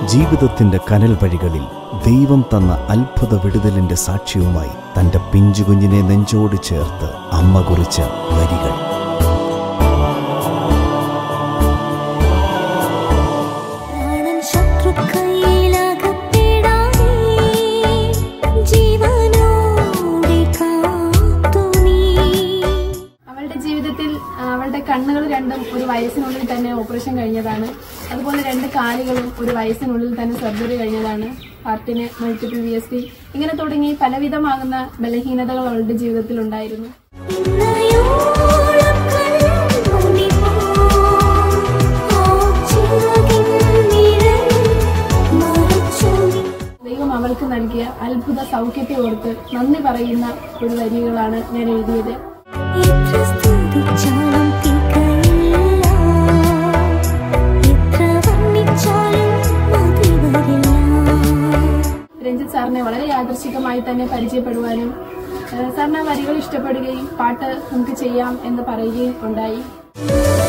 ജീവിതത്തിന്റെ കനൽ വഴികളിൽ ദൈവം തന്ന അത്ഭുത വിടുതലിന്റെ സാക്ഷ്യവുമായി തന്റെ പിഞ്ചുകുഞ്ഞിനെ നെഞ്ചോട് ചേർത്ത് അമ്മ കുറിച്ച വരികൾ പ്രാണൻ ശത്രുക്കൈയിലകപ്പെടാതെ ജീവനോടെ കാത്തു നീ അവളുടെ ജീവിതത്തിൽ ആ, അവളുടെ കണ്ണുകൾ രണ്ടും ഒരു വയസ്സിനുള്ളിൽ തന്നെ ഓപ്പറേഷൻ കഴിഞ്ഞതാണ് അതുപോലെ രണ്ട് കാലുകളും ഒരു വയസ്സിനുള്ളിൽ തന്നെ സർജറി കഴിഞ്ഞതാണ് ഹാർട്ടിന് മൾട്ടിപ്പിൾ വി എസ് ടി ഇങ്ങനെ തുടങ്ങി പലവിധമാകുന്ന ബലഹീനതകൾ അവളുടെ ജീവിതത്തിൽ ഉണ്ടായിരുന്നു ഇന്നയോളം കൺമുന്നിപ്പോ ആ ചിറകിൻ നിഴൽ മറച്ചു നീ ദൈവം അവൾക്ക് നൽകിയ അത്ഭുത സൗഖ്യത്തെ ഓർത്ത് നന്ദി പറയുന്ന ഒരു വരികളാണ് ഞാൻ എഴുതിയത് എത്ര സ്തുതിച്ചാലും തികയില്ല എത്ര വർണ്ണിച്ചാലും മതി വരില്ല രഞ്ജിത്ത് സാറിനെ വളരെ യാദൃശികമായി തന്നെ പരിചയപ്പെടുവാനും ആ, സാറിന് ആ വരികൾ ഇഷ്ടപ്പെടുകയും പാട്ട് നമുക്ക് ചെയ്യാം എന്ന് പറയുകയും ഉണ്ടായി ും